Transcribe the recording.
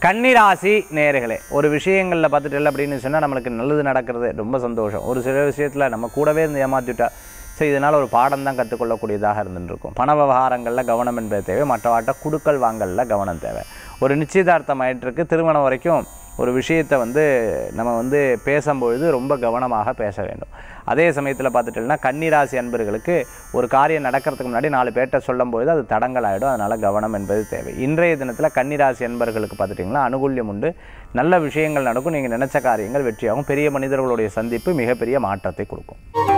கன்னிராசி நேர்களே ஒரு விஷயங்களில் பார்த்துட்டு அப்படின்னு சொன்னால் நம்மளுக்கு நல்லது நடக்கிறது ரொம்ப சந்தோஷம் ஒரு சில விஷயத்தில் நம்ம கூடவே இருந்து ஏமாற்றிவிட்டா சரி இதனால் ஒரு பாடம் தான் கற்றுக்கொள்ளக்கூடியதாக இருந்துருக்கும் பண விவகாரங்களில் கவனம் என்பது தேவை மற்றவாட்ட குடுக்கல் வாங்கலில் கவனம் தேவை ஒரு நிச்சயதார்த்தம் ஆயிட்டிருக்கு திருமணம் வரைக்கும் ஒரு விஷயத்தை வந்து நம்ம வந்து பேசும்பொழுது ரொம்ப கவனமாக பேச வேண்டும் அதே சமயத்தில் பார்த்துட்டோம்னா கன்னிராசி அன்பர்களுக்கு ஒரு காரியம் நடக்கிறதுக்கு முன்னாடி நாலு பேர்கிட்ட சொல்லும்பொழுது அது தடங்கள் ஆகிடும் அதனால் கவனம் என்பது தேவை இன்றைய தினத்தில் கன்னிராசி அன்பர்களுக்கு பார்த்துட்டிங்கன்னா அனுகூல்யம் உண்டு நல்ல விஷயங்கள் நடக்கும் நீங்கள் நினச்ச காரியங்கள் வெற்றியாகும் பெரிய மனிதர்களுடைய சந்திப்பு மிகப்பெரிய மாற்றத்தை கொடுக்கும்